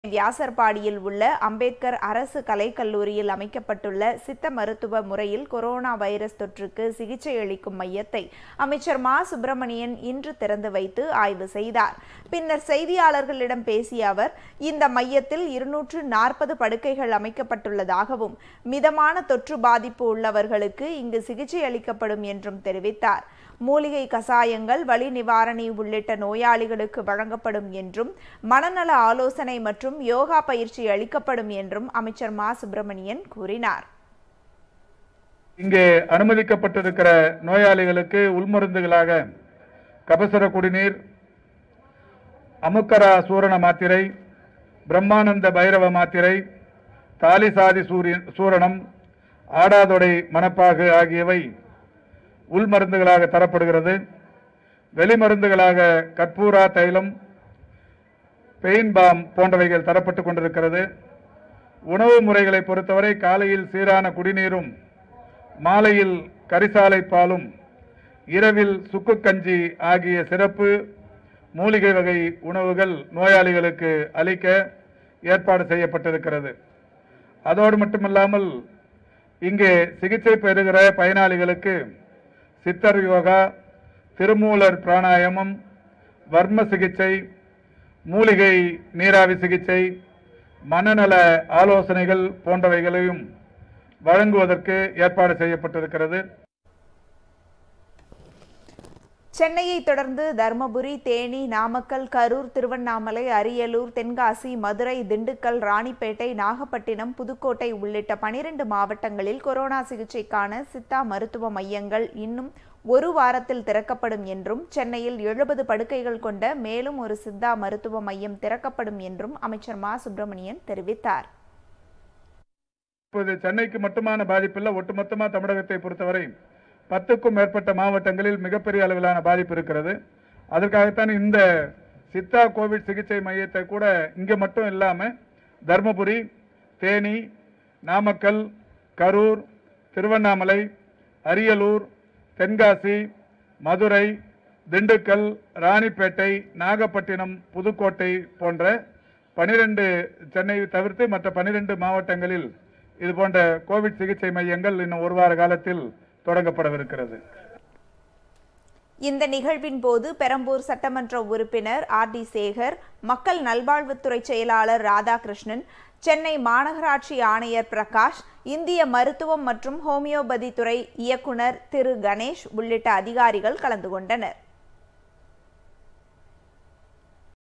வியாசர்பாடியில் உள்ள அம்பேத்கர் அரசு கலைக்கல்லூரியில் அமைக்கப்பட்டுள்ள சித்த மருத்துவ முறையில் கொரோனா வைரஸ் தொற்றுக்கு சிகிச்சை அளிக்கும் மையத்தை அமைச்சர் மா சுப்பிரமணியன் இன்று திறந்து வைத்து ஆய்வு செய்தார் பின்னர் செய்தியாளர்களிடம் பேசிய அவர் இந்த மையத்தில் இருநூற்று நாற்பது படுக்கைகள் அமைக்கப்பட்டுள்ளதாகவும் மிதமான தொற்று பாதிப்பு உள்ளவர்களுக்கு இங்கு சிகிச்சை அளிக்கப்படும் என்றும் தெரிவித்தார் மூலிகை கசாயங்கள் வலி நிவாரணி உள்ளிட்ட நோயாளிகளுக்கு வழங்கப்படும் என்றும் மனநல ஆலோசனை மற்றும் யோகா பயிற்சி அளிக்கப்படும் என்றும் அமைச்சர் மா சுப்பிரமணியன் கூறினார் இங்கே அனுமதிக்கப்பட்டிருக்கிற நோயாளிகளுக்கு உள்மருந்துகளாக கபசுர குடிநீர் அமுக்கரா சூரண மாத்திரை பிரம்மானந்த பைரவ மாத்திரை தாலிசாதி சூரிய சூரணம் ஆடாதொடை மணப்பாகு ஆகியவை உள்மருந்துகளாக தரப்படுகிறது வெளிமருந்துகளாக கற்பூரா தைலம் பெயின் பாம் போன்றவைகள் தரப்பட்டு கொண்டிருக்கிறது உணவு முறைகளை பொறுத்தவரை காலையில் சீரான குடிநீரும் மாலையில் கரிசாலை பாலும் இரவில் சுக்கு கஞ்சி ஆகிய சிறப்பு மூலிகை வகை உணவுகள் நோயாளிகளுக்கு அளிக்க ஏற்பாடு செய்யப்பட்டிருக்கிறது அதோடு மட்டுமல்லாமல் இங்கே சிகிச்சை பெறுகிற பயனாளிகளுக்கு சித்தர் யோகா திருமூலர் பிராணாயாமம் வர்ம சிகிச்சை மூலிகை நீராவி சிகிச்சை மனநல ஆலோசனைகள் போன்றவைகளையும் வழங்குவதற்கு ஏற்பாடு செய்யப்பட்டிருக்கிறது சென்னையை தொடர்ந்து தருமபுரி தேனி நாமக்கல் கரூர் திருவண்ணாமலை அரியலூர் தென்காசி மதுரை திண்டுக்கல் ராணிப்பேட்டை நாகப்பட்டினம் புதுக்கோட்டை உள்ளிட்ட பனிரெண்டு மாவட்டங்களில் கொரோனா சிகிச்சைக்கான சித்தா மருத்துவ மையங்கள் இன்னும் ஒரு வாரத்தில் திறக்கப்படும் என்றும் சென்னையில் எழுபது படுக்கைகள் கொண்ட மேலும் ஒரு சித்தா மருத்துவ மையம் திறக்கப்படும் என்றும் அமைச்சர் மா சுப்பிரமணியன் தெரிவித்தார் இப்போது சென்னைக்கு மட்டுமான பாதிப்பில்லை ஒட்டுமொத்தமா தமிழகத்தை பொறுத்தவரை பத்துக்கும் மேற்பட்ட மாவட்டங்களில் மிகப்பெரிய அளவிலான பாதிப்பு இருக்கிறது அதற்காகத்தான் இந்த சித்தா கோவிட் சிகிச்சை மையத்தை கூட இங்கே மட்டும் இல்லாமல் தருமபுரி தேனி நாமக்கல் கரூர் திருவண்ணாமலை அரியலூர் தென்காசி மதுரை திண்டுக்கல் ராணிப்பேட்டை நாகப்பட்டினம் புதுக்கோட்டை போன்ற பனிரெண்டு சென்னை தவிர்த்து மற்ற பனிரெண்டு மாவட்டங்களில் இது போன்ற கோவிட் சிகிச்சை மையங்கள் இன்னும் ஒரு வார காலத்தில் தொடங்கப்படவிருக்கிறது இந்த நிகழ்வின் போது பெரம்பூர் சட்டமன்ற உறுப்பினர் ஆர் டி சேகர் மக்கள் நல்வாழ்வுத்துறை செயலாளர் ராதாகிருஷ்ணன் சென்னை மாநகராட்சி ஆணையர் பிரகாஷ் இந்திய மருத்துவம் மற்றும் ஹோமியோபதி துறை இயக்குனர் திரு கணேஷ் உள்ளிட்ட அதிகாரிகள் கலந்து கொண்டனர்